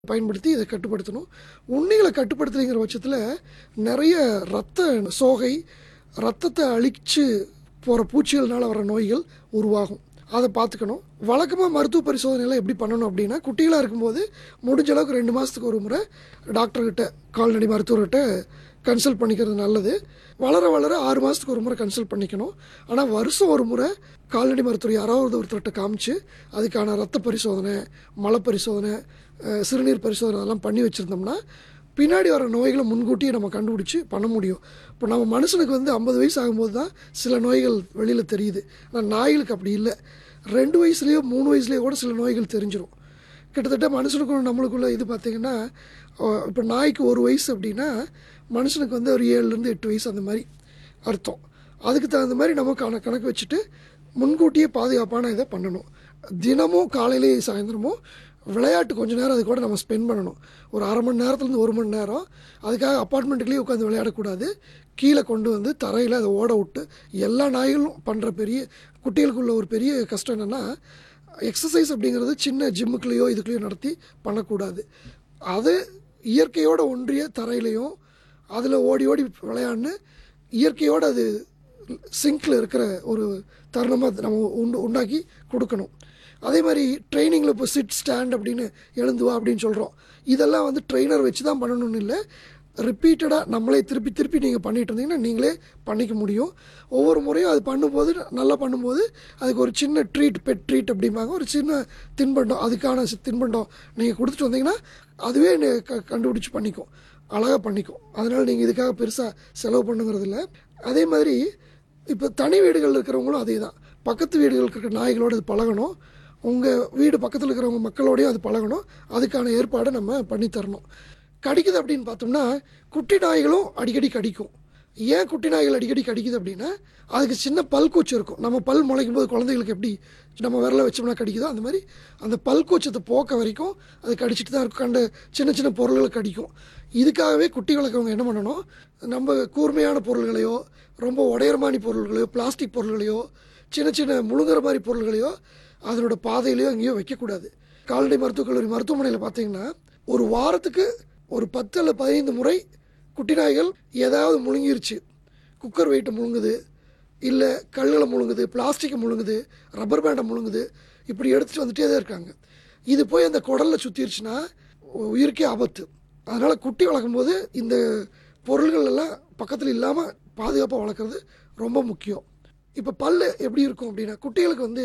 பயன்படுத்தி இதை கட்டுப்படுத்தணும் உண்ணிகளை கட்டுப்படுத்துறீங்கிற பட்சத்தில் நிறைய ரத்த சோகை ரத்தத்தை அழிச்சு போகிற பூச்சிகள்னால வர நோய்கள் உருவாகும் அதை பார்த்துக்கணும் வழக்கமாக மருத்துவ பரிசோதனைலாம் எப்படி பண்ணணும் அப்படின்னா குட்டிகளாக இருக்கும்போது முடிஞ்ச அளவுக்கு ரெண்டு மாதத்துக்கு ஒரு முறை டாக்டர்கிட்ட கால்நடை மருத்துவர்கிட்ட கன்சல்ட் பண்ணிக்கிறது நல்லது வளர வளர ஆறு மாதத்துக்கு ஒரு முறை கன்சல்ட் பண்ணிக்கணும் ஆனால் வருஷம் ஒரு முறை கால்நடை மருத்துவர் யாராவது ஒருத்தர்கிட்ட காமிச்சு அதுக்கான ரத்த பரிசோதனை மலை பரிசோதனை அஹ், சிறுநீர் பரிசோதனை அதெல்லாம் பண்ணி வச்சுருந்தோம்னா பின்னாடி வர நோய்களை முன்கூட்டியே நம்ம கண்டுபிடிச்சி பண்ண முடியும் இப்போ நம்ம மனுஷனுக்கு வந்து ஐம்பது வயசு ஆகும்போது தான் சில நோய்கள் வெளியில் தெரியுது ஆனால் நாய்களுக்கு அப்படி இல்லை ரெண்டு வயசுலேயோ மூணு வயசுலேயோ கூட சில நோய்கள் தெரிஞ்சிடும் கிட்டத்தட்ட மனுஷனுக்கும் நம்மளுக்குள்ள இது பார்த்திங்கன்னா இப்போ நாய்க்கு ஒரு வயசு அப்படின்னா மனுஷனுக்கு வந்து ஒரு ஏழுலேருந்து எட்டு வயசு அந்த மாதிரி அர்த்தம் அதுக்கு தகுந்த மாதிரி நம்ம கண கணக்கு வச்சுட்டு முன்கூட்டியே பாதுகாப்பான இதை பண்ணணும் தினமும் காலையிலேயே சாயந்தரமும் விளையாட்டு கொஞ்ச நேரம் அது கூட நம்ம ஸ்பெண்ட் பண்ணணும் ஒரு அரை மணி நேரத்துலேருந்து ஒரு மணி நேரம் அதுக்காக அப்பார்ட்மெண்ட்டுலேயே உட்காந்து விளையாடக்கூடாது கீழே கொண்டு வந்து தரையில் அதை ஓட விட்டு எல்லா நாய்களும் பண்ணுற பெரிய குட்டிகளுக்குள்ள ஒரு பெரிய கஷ்டம் என்னென்னா எக்ஸசைஸ் அப்படிங்கிறது சின்ன ஜிம்முக்குள்ளேயோ இதுக்குள்ளேயோ நடத்தி பண்ணக்கூடாது அது இயற்கையோட ஒன்றிய தரையிலையும் அதில் ஓடி ஓடி விளையாடினு இயற்கையோடு அது சிங்கில் இருக்கிற ஒரு தருணமாக நம்ம உண்டு உண்டாக்கி கொடுக்கணும் அதே மாதிரி ட்ரைனிங்கில் இப்போ சிட் ஸ்டாண்ட் அப்படின்னு எழுந்து வா அப்படின்னு சொல்கிறோம் இதெல்லாம் வந்து ட்ரெயினர் வச்சு தான் பண்ணணும்னு இல்லை ரிப்பீட்டடாக நம்மளே திருப்பி திருப்பி நீங்கள் பண்ணிட்டு இருந்தீங்கன்னா நீங்களே பண்ணிக்க முடியும் ஒவ்வொரு முறையும் அது பண்ணும்போது நல்லா பண்ணும்போது அதுக்கு ஒரு சின்ன ட்ரீட் பெட் ட்ரீட் அப்படிம்பாங்க ஒரு சின்ன தின்பண்டம் அதுக்கான சி- தின்பண்டம் நீங்கள் கொடுத்துட்டு வந்தீங்கன்னா அதுவே நெ- க கண்டுபிடிச்சி பண்ணிக்கும் அழகாக பண்ணிக்கும் அதனால் நீங்கள் இதுக்காக பெருசாக செலவு பண்ணுங்கிறது இல்லை அதே மாதிரி இப்போ தனி வீடுகளில் இருக்கிறவங்களும் அதே தான் பக்கத்து வீடுகளுக்கு இருக்கிற நாய்களோடு அது பழகணும் உங்கள் வீடு பக்கத்தில் இருக்கிறவங்க மக்களோடையும் அது பழகணும் அதுக்கான ஏற்பாடை நம்ம பண்ணி தரணும் கடிக்குது அப்படின்னு பார்த்தோம்னா குட்டி நாய்களும் அடிக்கடி கடிக்கும் ஏன் குட்டி நாய்கள் அடிக்கடி கடிக்குது அப்படின்னா அதுக்கு சின்ன பல்கூச்சு இருக்கும் நம்ம பல் முளைக்கும் போது குழந்தைகளுக்கு எப்படி நம்ம விரல வச்சோம்னா கடிக்குதோ அந்த மாதிரி அந்த பல்கூச்சத்தை போக்க வரைக்கும் அது கடிச்சிட்டு தான் இருக்கும் கண்ட சின்ன சின்ன பொருள்களை கடிக்கும் இதுக்காகவே குட்டி வளர்க்குறவங்க என்ன பண்ணணும் நம்ம கூர்மையான பொருள்களையோ ரொம்ப உடையரமானி பொருள்களையோ பிளாஸ்டிக் பொருள்களையோ சின்ன சின்ன முழுங்குற மாதிரி பொருள்களையோ அதனோட பாதையிலையோ எங்கேயோ வைக்கக்கூடாது கால்நடை மருத்துவக் கல்லூரி மருத்துவமனையில் பார்த்தீங்கன்னா ஒரு வாரத்துக்கு ஒரு பத்து அல்ல பதினைந்து முறை குட்டி நாய்கள் ஏதாவது முழுங்கிருச்சு குக்கர் வெயிட்டை முழுங்குது இல்லை கல்லுகளை முழுங்குது பிளாஸ்டிக்கை முழுங்குது ரப்பர் பேண்டை முழுங்குது இப்படி எடுத்துகிட்டு வந்துட்டே தான் இருக்காங்க இது போய் அந்த குடலில் சுற்றிருச்சுன்னா உயிருக்கே ஆபத்து அதனால் குட்டி வளர்க்கும்போது இந்த பொருள்கள் எல்லாம் பக்கத்தில் இல்லாமல் பாதுகாப்பாக வளர்க்குறது ரொம்ப முக்கியம் இப்போ பல் எப்படி இருக்கும் அப்படின்னா குட்டிகளுக்கு வந்து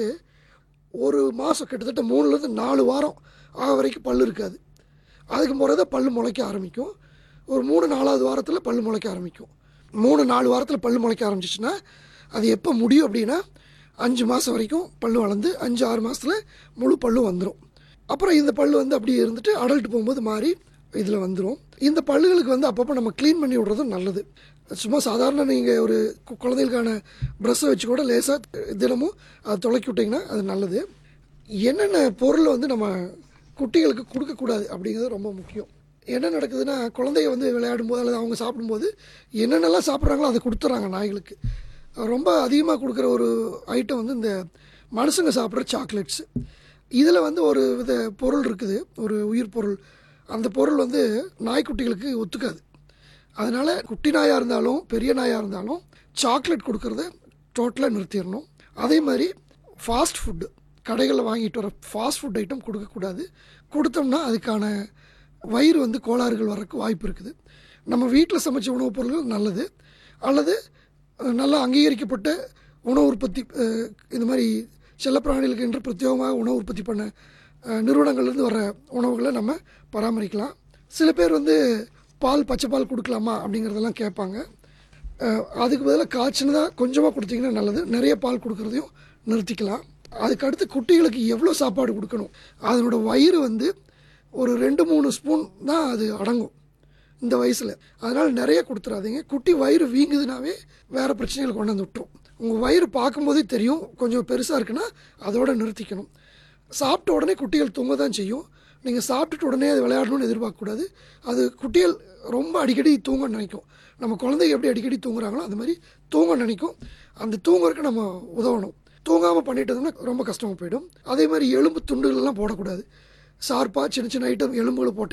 ஒரு மாதம் கிட்டத்தட்ட மூணுலேருந்து நாலு வாரம் ஆக வரைக்கும் பல் இருக்காது அதுக்கு முறை தான் பல் முளைக்க ஆரம்பிக்கும் ஒரு மூணு நாலாவது வாரத்தில் பல் முளைக்க ஆரம்பிக்கும் மூணு நாலு வாரத்தில் பல் முளைக்க ஆரம்பிச்சிச்சுன்னா அது எப்போ முடியும் அப்படின்னா அஞ்சு மாதம் வரைக்கும் பல் வளர்ந்து அஞ்சு ஆறு மாதத்தில் முழு பல்லும் வந்துடும் அப்புறம் இந்த பல் வந்து அப்படியே இருந்துட்டு அடல்ட் போகும்போது மாறி இதில் வந்துடும் இந்த பல்லுகளுக்கு வந்து அப்பப்போ நம்ம க்ளீன் பண்ணி விடுறதும் நல்லது சும்மா சாதாரண நீங்கள் ஒரு கு- குழந்தைகளுக்கான ப்ரெஷ்ஷை வச்சு கூட லேசாக தினமும் அதை துளக்கி விட்டிங்கன்னா அது நல்லது என்னென்ன பொருளை வந்து நம்ம குட்டிகளுக்கு கொடுக்கக்கூடாது அப்படிங்கிறது ரொம்ப முக்கியம் என்ன நடக்குதுன்னா குழந்தைய வந்து விளையாடும்போது அல்லது அவங்க சாப்பிடும்போது என்னென்னலாம் சாப்பிட்றாங்களோ அதை கொடுத்துட்றாங்க நாய்களுக்கு ரொம்ப அதிகமாக கொடுக்குற ஒரு ஐட்டம் வந்து இந்த மனுஷங்க சாப்பிட்ற சாக்லேட்ஸு இதில் வந்து ஒரு வித பொருள் இருக்குது ஒரு உயிர் பொருள் அந்த பொருள் வந்து நாய்க்குட்டிகளுக்கு ஒத்துக்காது அதனால் குட்டி நாயாக இருந்தாலும் பெரிய நாயாக இருந்தாலும் சாக்லேட் கொடுக்கறத டோட்டலாக நிறுத்திடணும் அதே மாதிரி ஃபாஸ்ட் ஃபுட்டு கடைகளில் வாங்கிட்டு வர ஃபாஸ்ட் ஃபுட் ஐட்டம் கொடுக்கக்கூடாது கொடுத்தோம்னா அதுக்கான வயிறு வந்து கோளாறுகள் வரக்கு வாய்ப்பு இருக்குது நம்ம வீட்டில் சமைச்ச உணவுப் பொருட்கள் நல்லது அல்லது அஹ், நல்லா அங்கீகரிக்கப்பட்ட உணவு உற்பத்தி அஹ், இந்த மாதிரி செல்லப்பிராணிகளுக்கு என்று பிரத்யேகமாக உணவு உற்பத்தி பண்ண அஹ், நிறுவனங்கள்லேருந்து வர உணவுகளை நம்ம பராமரிக்கலாம் சில பேர் வந்து பால் பச்சை பால் கொடுக்கலாமா அப்படிங்கிறதெல்லாம் கேட்பாங்க அஹ், அதுக்கு பதிலாக காய்ச்சினதாக கொஞ்சமாக கொடுத்தீங்கன்னா நல்லது நிறைய பால் கொடுக்குறதையும் நிறுத்திக்கலாம் அதுக்கு அடுத்து குட்டிகளுக்கு எவ்வளோ சாப்பாடு கொடுக்கணும் அதனோட வயிறு வந்து ஒரு ரெண்டு மூணு ஸ்பூன் தான் அது அடங்கும் இந்த வயசில் அதனால் நிறைய கொடுத்துறாதீங்க குட்டி வயிறு வீங்குதுனாவே வேறு பிரச்சனைகள் கொண்டு வந்து விட்டுரும் உங்கள் வயிறு பார்க்கும்போதே தெரியும் கொஞ்சம் பெருசாக இருக்குன்னா அதோட நிறுத்திக்கணும் சாப்பிட்ட உடனே குட்டிகள் தூங்க தான் செய்யும் நீங்கள் சாப்பிட்டுட்டு உடனே அது விளையாடணும்னு எதிர்பார்க்கக்கூடாது அது குட்டிகள் ரொம்ப அடிக்கடி தூங்க நினைக்கும் நம்ம குழந்தைங்க எப்படி அடிக்கடி தூங்குறாங்களோ அந்த மாதிரி தூங்க நினைக்கும் அந்த தூங்குறதுக்கு நம்ம உதவணும் தூங்காமல் பண்ணிட்டோம்னா ரொம்ப கஷ்டமாக போயிடும் அதே மாதிரி எலும்பு துண்டுகள்லாம் போடக்கூடாது ஷார்ப்பாக சின்ன சின்ன ஐட்டம் எலும்புகளை போட்டு